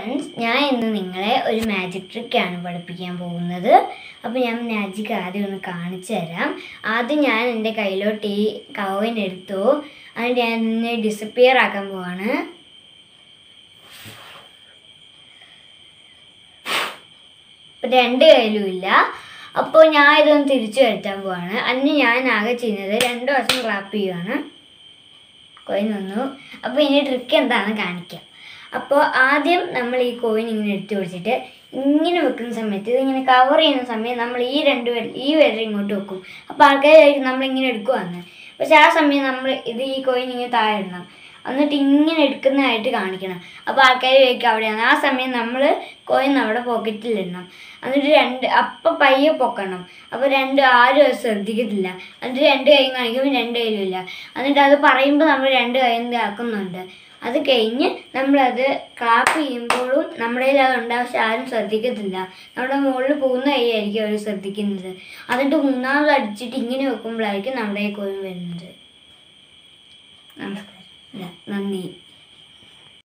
friends ഞാൻ ഇന്ന് നിങ്ങളെ ഒരു മാജിക് ട്രിക്കാണ് പഠിപ്പിക്കാൻ പോകുന്നത് അപ്പോൾ ഞാൻ മാജിക് ആദ്യം ഒന്ന് കാണിച്ചു തരാം ആദ്യം ഞാൻ എൻ്റെ കയ്യിലോട്ട് ഈ കവൻ എടുത്തു അത് ഞാൻ ഇന്ന് ഡിസപ്പിയർ ആക്കാൻ പോവാണ് ഇപ്പം രണ്ട് കയ്യിലും ഇല്ല അപ്പോൾ ഞാൻ ഇതൊന്ന് തിരിച്ചു വരുത്താൻ പോവാണ് അതിന് ഞാൻ ആകെ ചെയ്യുന്നത് രണ്ട് വർഷം ക്ലാപ്പ് ചെയ്യുവാണ് കോയിൻ വന്നു അപ്പോൾ ഇനി ട്രിക്ക് എന്താണെന്ന് കാണിക്കാം അപ്പോൾ ആദ്യം നമ്മൾ ഈ കോയിൻ ഇങ്ങനെ എടുത്തു പിടിച്ചിട്ട് ഇങ്ങനെ വെക്കുന്ന സമയത്ത് ഇതിങ്ങനെ കവർ ചെയ്യുന്ന സമയം നമ്മൾ ഈ രണ്ട് വിരൽ ഈ വിരൽ ഇങ്ങോട്ട് വെക്കും അപ്പോൾ ആൾക്കാർ വിചാരിക്കും നമ്മളിങ്ങനെ എടുക്കുവാന്ന് പക്ഷെ ആ സമയം നമ്മൾ ഇത് ഈ കോയിൻ ഇങ്ങനെ താഴെ ഇടണം എന്നിട്ട് ഇങ്ങനെ എടുക്കുന്നതായിട്ട് കാണിക്കണം അപ്പോൾ ആൾക്കാർ ചോദിക്കും അവിടെയാണ് ആ സമയം നമ്മൾ കോയിൻ നമ്മുടെ പോക്കറ്റിൽ ഇടണം എന്നിട്ട് രണ്ട് അപ്പം പയ്യെ പൊക്കണം അപ്പോൾ രണ്ട് ആരും അത് ശ്രദ്ധിക്കത്തില്ല എന്നിട്ട് രണ്ട് കൈയും കാണിക്കുമ്പോൾ രണ്ട് കയ്യിലും ഇല്ല എന്നിട്ട് അത് പറയുമ്പോൾ നമ്മൾ രണ്ട് കൈയും ആക്കുന്നുണ്ട് അത് കഴിഞ്ഞ് നമ്മളത് ക്ലാപ്പ് ചെയ്യുമ്പോഴും നമ്മുടെ കയ്യിൽ അത് ഉണ്ടാവും പക്ഷെ ആരും ശ്രദ്ധിക്കത്തില്ല നമ്മുടെ മുകളിൽ പോകുന്ന കൈയായിരിക്കും അവർ ശ്രദ്ധിക്കുന്നത് എന്നിട്ട് മൂന്നാമത് അടിച്ചിട്ട് ഇങ്ങനെ വെക്കുമ്പോഴായിരിക്കും നമ്മുടെ കൈ കോയിൻ വരുന്നത് നമസ്കാരം ഇല്ല, നന്ദി